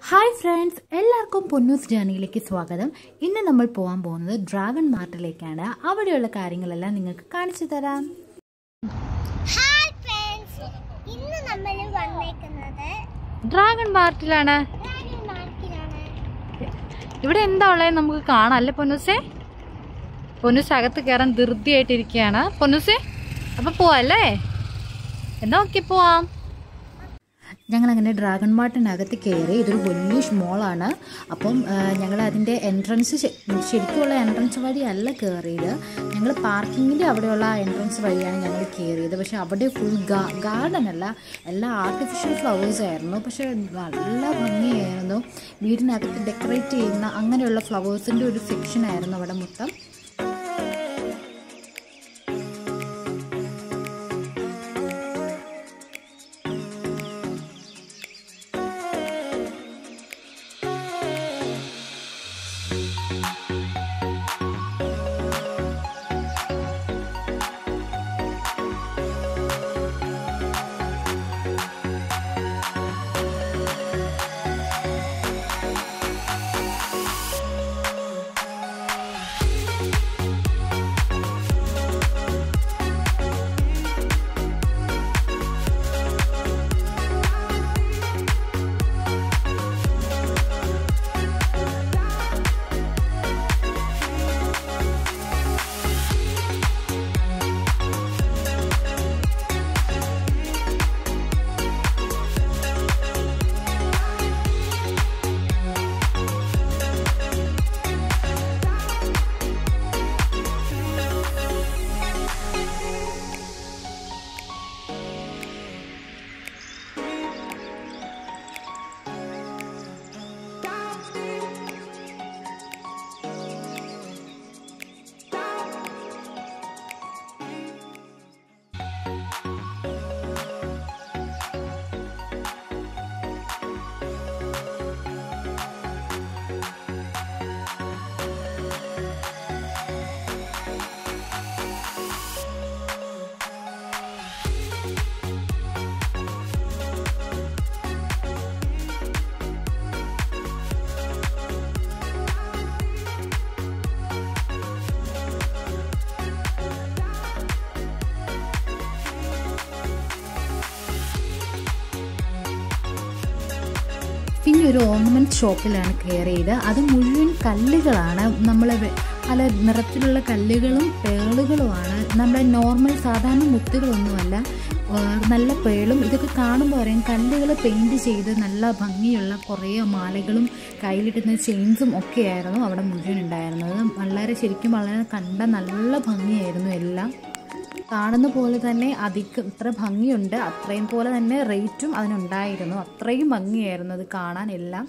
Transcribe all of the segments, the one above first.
hi friends എല്ലാവർക്കും പൊന്നൂസ് ജേർണിയിലേക്ക് സ്വാഗതം ഇന്ന് നമ്മൾ പോകാൻ പോകുന്നത് ഡ്രാഗൺ മാർട്ടിലേക്കാണ് അവിടെയുള്ള കാര്യങ്ങളെല്ലാം നിങ്ങൾക്ക് കാണിച്ചു തരാം ഹായ് ഫ്രണ്ട്സ് ഇന്ന് നമ്മൾ വന്നേക്കുന്നത് ഡ്രാഗൺ മാർട്ടിലാണ് ഡ്രാഗൺ മാർക്കിലാണ് ഇവിടെ എന്താ ഉള്ളത് നമുക്ക് കാണാം അല്ലേ പൊന്നൂസേ പൊന്നൂസ് അകത്ത് കയറാൻ ധൃതിയായിട്ടിരിക്കുകയാണ് പൊന്നൂസേ അപ്പൊ പോവല്ലേ എന്നാ ഓക്കെ പോവാം ഞങ്ങൾ അങ്ങനെ ഡ്രാഗൺ മാർട്ടിനകത്ത് കയറി ഇതൊരു വലിയ മോളാണ് അപ്പം ഞങ്ങൾ അതിൻ്റെ എൻട്രൻസ് ശരിക്കുള്ള എൻട്രൻസ് വഴിയല്ല കയറിയത് ഞങ്ങൾ പാർക്കിങ്ങിൻ്റെ അവിടെയുള്ള ആ എൻട്രൻസ് വഴിയാണ് ഞങ്ങൾ കയറിയത് പക്ഷെ അവിടെ ഫുൾ ഗാർഡൻ അല്ല എല്ലാ ആർട്ടിഫിഷ്യൽ ഫ്ലവേഴ്സ് ആയിരുന്നു പക്ഷെ നല്ല ഭംഗിയായിരുന്നു വീടിനകത്ത് ഡെക്കറേറ്റ് ചെയ്യുന്ന അങ്ങനെയുള്ള ഫ്ലവേഴ്സിൻ്റെ ഒരു സെക്ഷൻ ആയിരുന്നു അവിടെ മൊത്തം പിന്നെ ഒരു ഓർണമെൻറ്റ് ഷോപ്പിലാണ് കയറിയത് അത് മുഴുവൻ കല്ലുകളാണ് നമ്മൾ പല നിറത്തിലുള്ള കല്ലുകളും പേളുകളുമാണ് നമ്മുടെ നോർമൽ സാധാരണ മുത്തുകളൊന്നുമല്ല നല്ല പേളും ഇതൊക്കെ കാണുമ്പോൾ അറിയാം കല്ലുകൾ പെയിൻറ് ചെയ്ത് നല്ല ഭംഗിയുള്ള കുറേ മാലകളും കയ്യിലിട്ടുന്ന ചെയിൻസും ഒക്കെയായിരുന്നു അവിടെ മുഴുവൻ ഉണ്ടായിരുന്നത് വളരെ ശരിക്കും വളരെ കണ്ട നല്ല ഭംഗിയായിരുന്നു എല്ലാം കാണുന്ന പോലെ തന്നെ അധികം ഇത്ര ഭംഗിയുണ്ട് അത്രയും പോലെ തന്നെ റേറ്റും അതിനുണ്ടായിരുന്നു അത്രയും ഭംഗിയായിരുന്നു അത് കാണാൻ എല്ലാം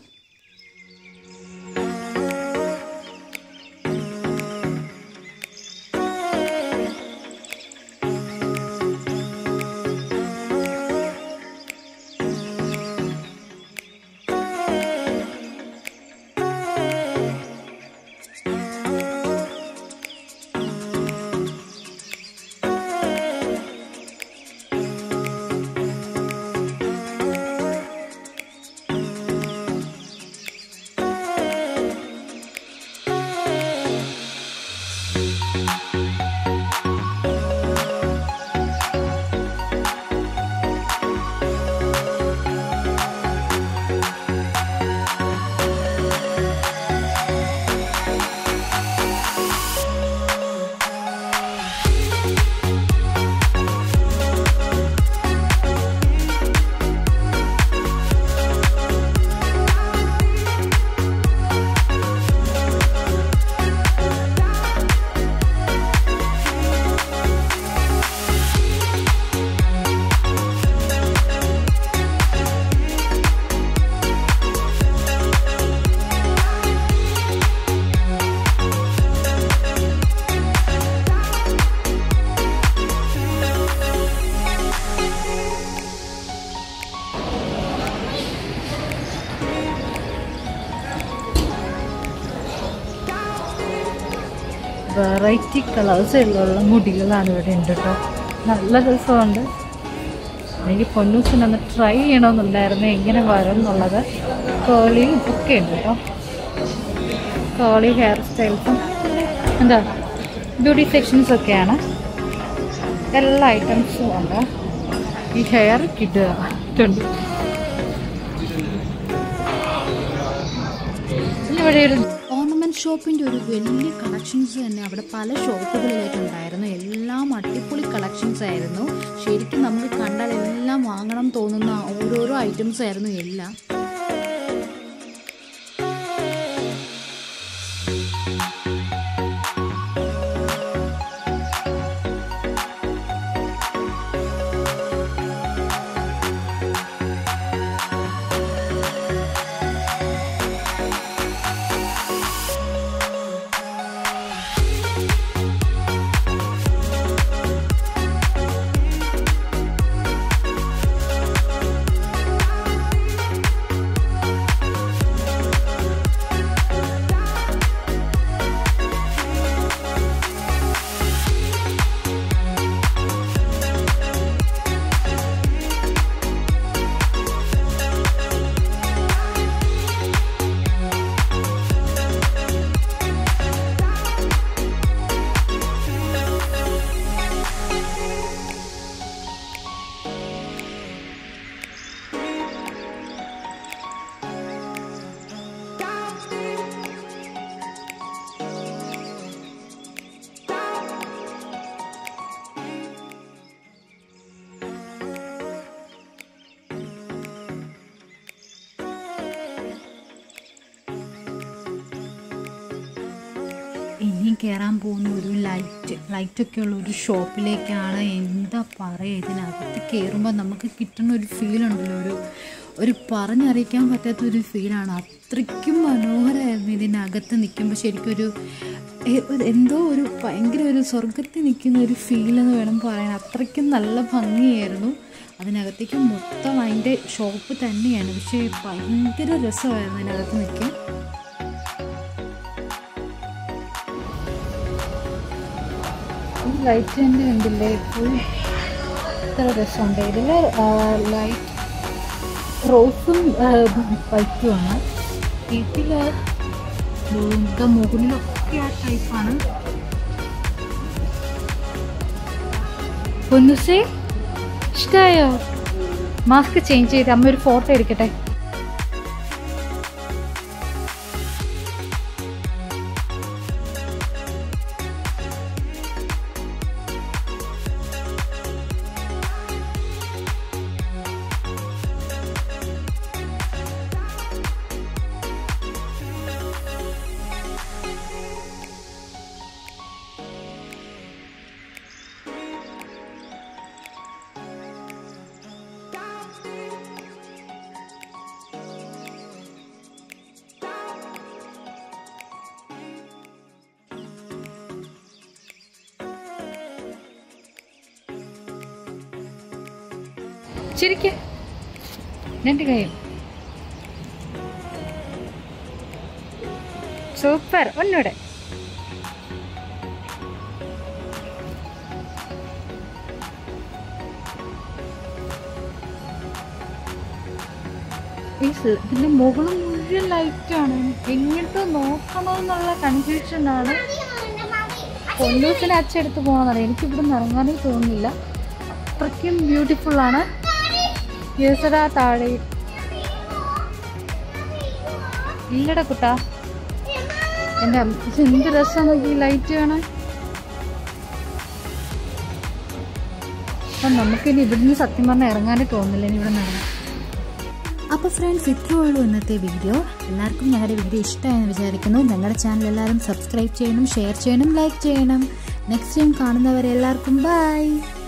വെറൈറ്റി കളേഴ്സുള്ള മുടികളാണ് ഇവിടെ ഉണ്ട് കേട്ടോ നല്ല രസമുണ്ട് എനിക്ക് പൊന്നൂസിനൊന്ന് ട്രൈ ചെയ്യണമെന്നുണ്ടായിരുന്നു എങ്ങനെ വരും എന്നുള്ളത് കേളിയും ഒക്കെ ഉണ്ട് കേട്ടോ കേളി ഹെയർ സ്റ്റൈൽസും എന്താ ബ്യൂട്ടി സെക്ഷൻസ് ഒക്കെയാണ് എല്ലാ ഐറ്റംസും ഉണ്ട് ഈ ഹെയർ കിട്ടുക ഉണ്ട് പിന്നെ ഇവിടെ ഒരു ഓർണമെന്റ് ഷോപ്പിന്റെ ഒരു വലിയ കളക്ഷൻസ് തന്നെ അവിടെ പല ഷോപ്പുകളിലായിട്ട് ഉണ്ടായിരുന്നു എല്ലാം അടിപൊളി കളക്ഷൻസ് ആയിരുന്നു ശരിക്കും നമുക്ക് കണ്ടാൽ എല്ലാം വാങ്ങണം തോന്നുന്ന ഓരോരോ ഐറ്റംസ് ആയിരുന്നു എല്ലാം ഇനി കയറാൻ പോകുന്ന ഒരു ലൈറ്റ് ലൈറ്റൊക്കെ ഉള്ള ഒരു ഷോപ്പിലേക്കാണ് എന്താ പറയുക ഇതിനകത്ത് കയറുമ്പോൾ നമുക്ക് കിട്ടുന്ന ഒരു ഫീൽ ഉണ്ടല്ലോ ഒരു ഒരു പറഞ്ഞറിയിക്കാൻ പറ്റാത്ത ഒരു ഫീലാണ് അത്രയ്ക്കും മനോഹരമായിരുന്നു ഇതിനകത്ത് നിൽക്കുമ്പോൾ ശരിക്കും ഒരു എ- ഒരു- എന്തോ ഒരു ഭയങ്കര ഒരു സ്വർഗത്തിൽ നിൽക്കുന്ന ഒരു ഫീൽ എന്ന് വേണം പറയാൻ അത്രയ്ക്കും നല്ല ഭംഗിയായിരുന്നു അതിനകത്തേക്ക് മൊത്തം അതിൻ്റെ ഷോപ്പ് തന്നെയാണ് പക്ഷേ ഭയങ്കര രസമായിരുന്നു അതിനകത്ത് നിൽക്കാൻ ഈ ലൈറ്റിൻ്റെ ഉണ്ടല്ലേ ഫുൾ ഇത്ര രസമുണ്ട് ഇതിൽ ലൈറ്റ് റോസും വൈറ്റുമാണ് ഇതിൽ എന്താ മുകളിലൊക്കെ ആ ടൈപ്പാണ് പൊന്നുസേ ഇഷ്ടമായോ മാസ്ക് ചേഞ്ച് ചെയ്ത് അമ്മ ഒരു ഫോട്ടോ എടുക്കട്ടെ ചിരിക്ക രണ്ട് കൈയും സൂപ്പർ ഒന്നൂടെ ഈ സ് ഇതിന്റെ മുകളിൽ മുഴുവൻ ലൈറ്റാണ് എങ്ങോട്ട് നോക്കണമെന്നുള്ള കൺഫ്യൂഷനാണ് പൊല്ലൂസിനെ അച്ചെടുത്ത് പോകണമെന്നറിയാം എനിക്ക് ഇവിടെ നിന്ന് ഇറങ്ങാനേ തോന്നുന്നില്ല അത്രയ്ക്കും ബ്യൂട്ടിഫുൾ ആണ് യേസടാ താഴെ ഇല്ലടാ കുട്ടാ എൻ്റെ അമ്മ ഇത് എന്ത് രസമാണ് നോക്കി ഈ ലൈറ്റ് കാണാൻ അപ്പം നമുക്കിനി ഇവിടുന്ന് സത്യം പറഞ്ഞാൽ ഇറങ്ങാനേ തോന്നുന്നില്ല ഇനി ഇവിടെ നിന്ന് അപ്പോൾ ഫ്രണ്ട്സ് ഇത്രേ ഉള്ളൂ ഇന്നത്തെ വീഡിയോ എല്ലാവർക്കും ഞങ്ങളുടെ വീഡിയോ ഇഷ്ടമായെന്ന് വിചാരിക്കുന്നു ഞങ്ങളുടെ ചാനൽ എല്ലാവരും സബ്സ്ക്രൈബ് ചെയ്യണം ഷെയർ ചെയ്യണം ലൈക്ക് ചെയ്യണം നെക്സ്റ്റ് ടൈം കാണുന്നവരെ എല്ലാവർക്കും ബൈ